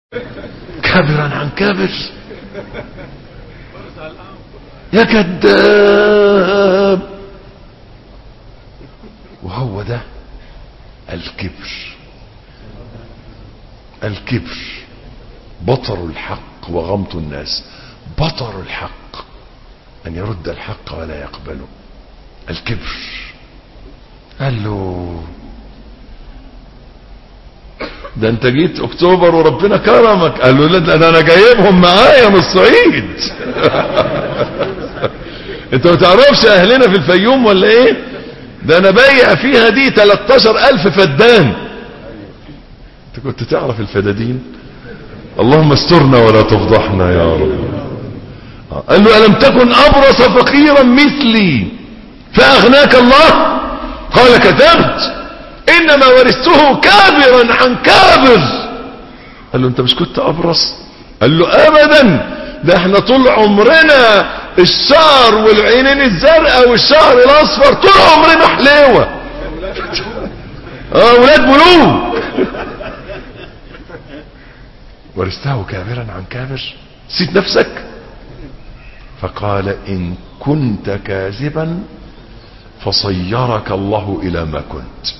كابرا عن كابر يا كذاب وهو ده الكبر الكبر بطر الحق وغمط الناس بطر الحق ان يرد الحق ولا يقبله الكبر قال له ده انت جيت اكتوبر وربنا كرمك قال له لا ده انا جايبهم معايا من الصعيد انت ما تعرفش اهلنا في الفيوم ولا ايه ده انا بايع فيها دي 13000 فدان انت كنت تعرف الفدادين اللهم استرنا ولا تفضحنا يا رب قال له ألم تكن أبرص فقيرا مثلي فأغناك الله قال كذبت إنما ورثته كابرا عن كابر قال له أنت مش كنت أبرص قال له أبدا ده احنا طول عمرنا الشعر والعينين الزرقاء والشعر الأصفر طول عمرنا حليوة اه ولاد ملوك ورثته كابرا عن كابر نسيت نفسك فقال إن كنت كاذبا فصيرك الله إلى ما كنت